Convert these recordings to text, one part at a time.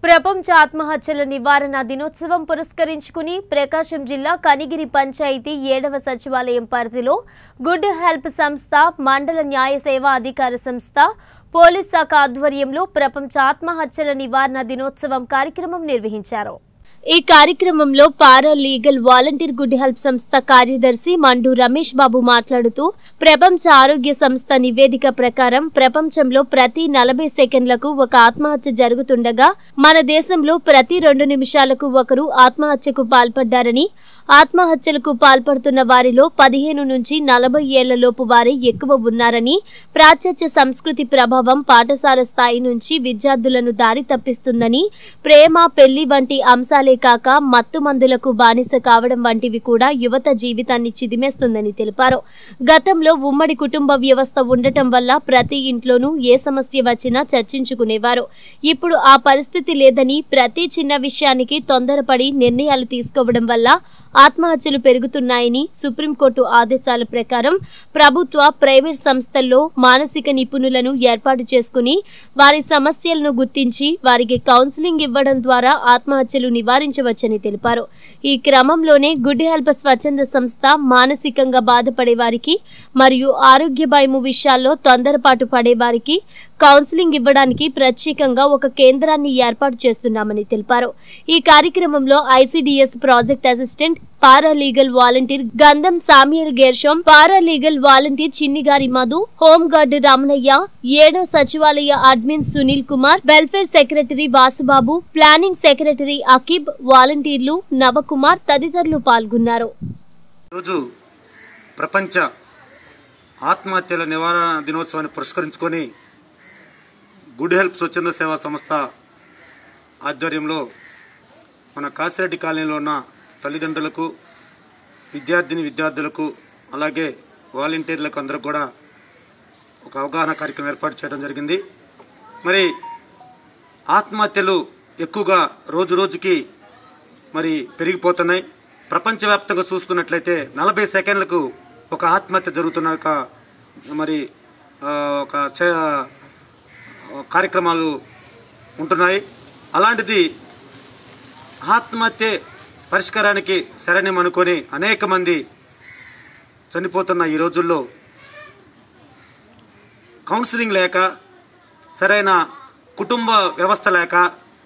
ప్రపంచ ఆత్మహత్యల నివారణ దినోత్సవం పురస్కరించుకుని ప్రకాశం జిల్లా కనిగిరి పంచాయతీ ఏడవ సచివాలయం పరిధిలో గుడ్ హెల్ప్ సంస్థ మండల న్యాయ సేవా అధికార సంస్థ పోలీస్ శాఖ ఆధ్వర్యంలో ప్రపంచ ఆత్మహత్యల నివారణ దినోత్సవం కార్యక్రమం నిర్వహించారు ఈ కార్యక్రమంలో paralegal volunteer good help సంస్థ కార్యదర్శి మండు రమేష్ బాబు మాట్లాడుతూ ప్రపంచ ఆరోగ్య సంస్థ నివేదిక ప్రకారం ప్రపంచంలో ప్రతి నలభై సెకండ్లకు ఒక ఆత్మహత్య జరుగుతుండగా మన దేశంలో ప్రతి రెండు నిమిషాలకు ఒకరు ఆత్మహత్యకు పాల్పడ్డారని ఆత్మహత్యలకు పాల్పడుతున్న వారిలో పదిహేను నుంచి నలభై ఏళ్ల లోపు వారే ఎక్కువ ఉన్నారని ప్రాచ్యత్య సంస్కృతి ప్రభావం పాఠశాల స్థాయి నుంచి విద్యార్థులను దారి తప్పిస్తుందని ప్రేమ పెళ్లి వంటి అంశాలే కాక మత్తు మందులకు బానిస కావడం వంటివి కూడా యువత జీవితాన్ని చిదిమేస్తుందని తెలిపారు గతంలో ఉమ్మడి కుటుంబ వ్యవస్థ ఉండటం వల్ల ప్రతి ఇంట్లోనూ ఏ సమస్య వచ్చినా చర్చించుకునేవారు ఇప్పుడు ఆ పరిస్థితి లేదని ప్రతి చిన్న విషయానికి తొందరపడి నిర్ణయాలు తీసుకోవడం వల్ల ఆత్మహత్యలు పెరుగుతున్నాయని సుప్రీంకోర్టు ఆదేశాల ప్రకారం ప్రభుత్వ ప్రైవేట్ సంస్థల్లో మానసిక నిపుణులను ఏర్పాటు చేసుకుని వారి సమస్యలను గుర్తించి వారికి కౌన్సిలింగ్ ఇవ్వడం ద్వారా ఆత్మహత్యలు నివారించవచ్చని తెలిపారు ఈ క్రమంలోనే గుడ్ హెల్ప్ స్వచ్ఛంద సంస్థ మానసికంగా బాధపడే వారికి మరియు ఆరోగ్య భయము విషయాల్లో తొందరపాటు పడే వారికి కౌన్సిలింగ్ ఇవ్వడానికి ప్రత్యేకంగా ఒక కేంద్రాన్ని ఏర్పాటు చేస్తున్నామని తెలిపారు ఈ కార్యక్రమంలో ICDS project assistant paralegal volunteer Gandham Samuel Gershom paralegal volunteer Chinnigari Madhu home guard Ramanaiah ఏడో సచివాలయ admin Sunil Kumar welfare secretary Vasubabu planning secretary Aqib వాలంటీర్లు నవకుమార్ తదితరులు పాల్గొన్నారు ఈరోజు ప్రపంచ ఆత్మహత్యల నివారణ దినోత్సవాన్ని పురస్కరించుకొని గుడ్ హెల్ప్ స్వచ్ఛంద సేవా సంస్థ ఆధ్వర్యంలో మన కాసిరెడ్డి కాలనీలో ఉన్న తల్లిదండ్రులకు విద్యార్థిని విద్యార్థులకు అలాగే వాలంటీర్లకు అందరూ కూడా ఒక అవగాహన కార్యక్రమం ఏర్పాటు చేయడం జరిగింది మరి ఆత్మహత్యలు ఎక్కువగా రోజు రోజుకి మరి పెరిగిపోతున్నాయి ప్రపంచవ్యాప్తంగా చూసుకున్నట్లయితే నలభై సెకండ్లకు ఒక ఆత్మహత్య జరుగుతున్న ఒక మరి ఆ, ఒక చే- కార్యక్రమాలు ఉంటున్నాయి అలాంటిది ఆత్మహత్య పరిష్కారానికి సరైన అనుకొని అనేక మంది చనిపోతున్న ఈ రోజుల్లో కౌన్సిలింగ్ లేక సరైన కుటుంబ వ్యవస్థ లేక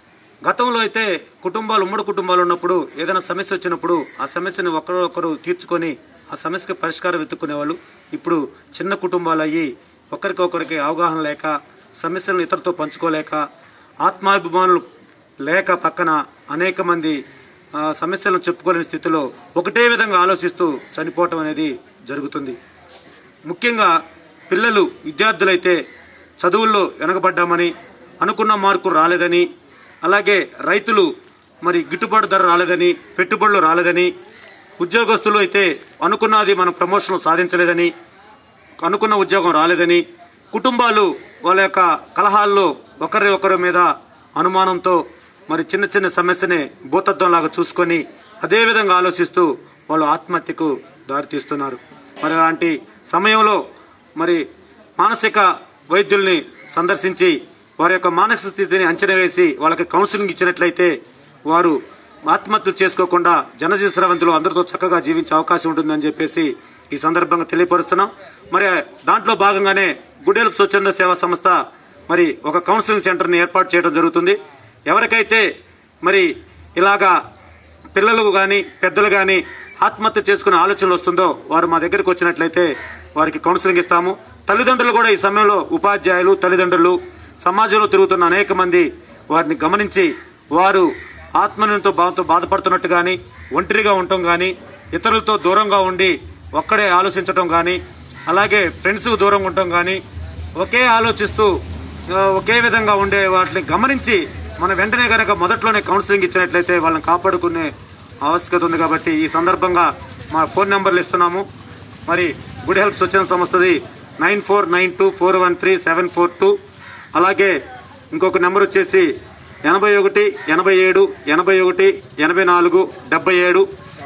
గతంలో అయితే కుటుంబాలు ఉమ్మడి కుటుంబాలు ఉన్నప్పుడు ఏదైనా సమస్య వచ్చినప్పుడు ఆ సమస్యను ఒకరొకరు తీర్చుకొని ఆ సమస్యకు పరిష్కారం వెతుక్కునేవాళ్ళు ఇప్పుడు చిన్న కుటుంబాలు అయ్యి ఒకరికొకరికి అవగాహన లేక సమస్యలను ఇతరులతో పంచుకోలేక ఆత్మాభిమానులు లేక పక్కన అనేక మంది ఆ, సమస్యలను చెప్పుకోలేని స్థితిలో ఒకటే విధంగా ఆలోచిస్తూ చనిపోవటం అనేది జరుగుతుంది ముఖ్యంగా పిల్లలు విద్యార్థులైతే చదువుల్లో వెనకబడ్డామని అనుకున్న మార్కు రాలేదని అలాగే రైతులు మరి గిట్టుబాటు ధర రాలేదని పెట్టుబడులు రాలేదని ఉద్యోగస్తులు అయితే అనుకున్నది మనం ప్రమోషన్ సాధించలేదని అనుకున్న ఉద్యోగం రాలేదని కుటుంబాలు వాళ్ళ యొక్క కలహాల్లో ఒకరి ఒకరి మీద అనుమానంతో మరి చిన్న చిన్న సమస్యని భూతత్వంలాగా చూసుకొని అదే విధంగా ఆలోచిస్తూ వాళ్ళు ఆత్మహత్యకు దారితీస్తున్నారు మరి అలాంటి సమయంలో మరి మానసిక వైద్యుల్ని సందర్శించి వారి యొక్క మానసిక స్థితిని అంచనా వేసి వాళ్ళకి కౌన్సిలింగ్ ఇచ్చినట్లయితే వారు ఆత్మహత్యలు చేసుకోకుండా జనజీవ స్రవంతులు అందరితో చక్కగా జీవించే అవకాశం ఉంటుందని చెప్పేసి ఈ సందర్భంగా తెలియపరుస్తున్నాం మరి దాంట్లో భాగంగానే గుడ్ హెల్ప్ స్వచ్ఛంద సేవా సంస్థ మరి ఒక కౌన్సిలింగ్ సెంటర్ని ఏర్పాటు చేయడం జరుగుతుంది ఎవరికైతే మరి ఇలాగా పిల్లలు కానీ పెద్దలు కానీ ఆత్మహత్య చేసుకునే ఆలోచనలు వస్తుందో వారు మా దగ్గరికి వచ్చినట్లయితే వారికి కౌన్సిలింగ్ ఇస్తాము తల్లిదండ్రులు కూడా ఈ సమయంలో ఉపాధ్యాయులు తల్లిదండ్రులు సమాజంలో తిరుగుతున్న అనేక మంది వారిని గమనించి వారు ఆత్మనితో బాధతో బాధపడుతున్నట్టు కానీ ఒంటరిగా ఉండటం కానీ ఇతరులతో దూరంగా ఉండి ఒక్కడే ఆలోచించటం కానీ అలాగే ఫ్రెండ్స్కు దూరంగా ఉండటం కానీ ఒకే ఆలోచిస్తూ ఆ, ఒకే విధంగా ఉండే వాటిని గమనించి మన వెంటనే కనుక మొదట్లోనే కౌన్సిలింగ్ ఇచ్చినట్లయితే వాళ్ళని కాపాడుకునే ఆవశ్యకత ఉంది కాబట్టి ఈ సందర్భంగా మా ఫోన్ నెంబర్లు ఇస్తున్నాము మరి గుడ్ హెల్ప్ స్వచ్ఛంద సంస్థది nine four nine two four one three seven four two అలాగే ఇంకొక నెంబర్ వచ్చేసి ఎనభై ఒకటి ఎనభై ఏడు ఎనభై ఒకటి ఎనభై నాలుగు డెబ్బై ఏడు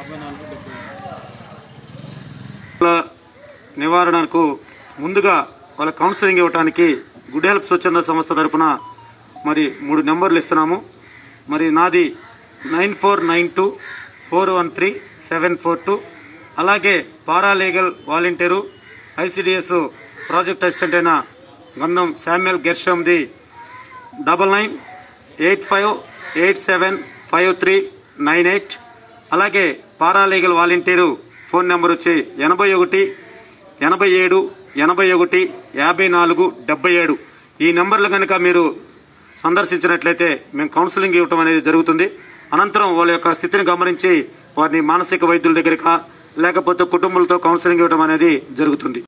నివారణకు ముందుగా వాళ్ళ కౌన్సిలింగ్ ఇవ్వడానికి గుడ్ హెల్ప్ స్వచ్ఛంద సంస్థ తరపున మరి మూడు నెంబర్లు ఇస్తున్నాము మరి నాది nine four nine two four one three seven four two అలాగే paralegal volunteer ICDS project assistant అయిన గంధం శామ్యుల్ గెర్షమ్ది double nine eight five eight seven five three nine eight అలాగే పారాలీగల్ వాలంటీరు ఫోన్ నెంబర్ వచ్చి ఎనభై ఒకటి ఎనభై ఏడు ఎనభై ఒకటి యాభై నాలుగు డెబ్బై ఏడు ఈ నెంబర్లు కనుక మీరు సందర్శించినట్లయితే మేము కౌన్సిలింగ్ ఇవ్వటం అనేది జరుగుతుంది అనంతరం వాళ్ళ యొక్క స్థితిని గమనించి వారిని మానసిక వైద్యుల దగ్గరకా లేకపోతే కుటుంబాలతో కౌన్సిలింగ్ ఇవ్వడం అనేది జరుగుతుంది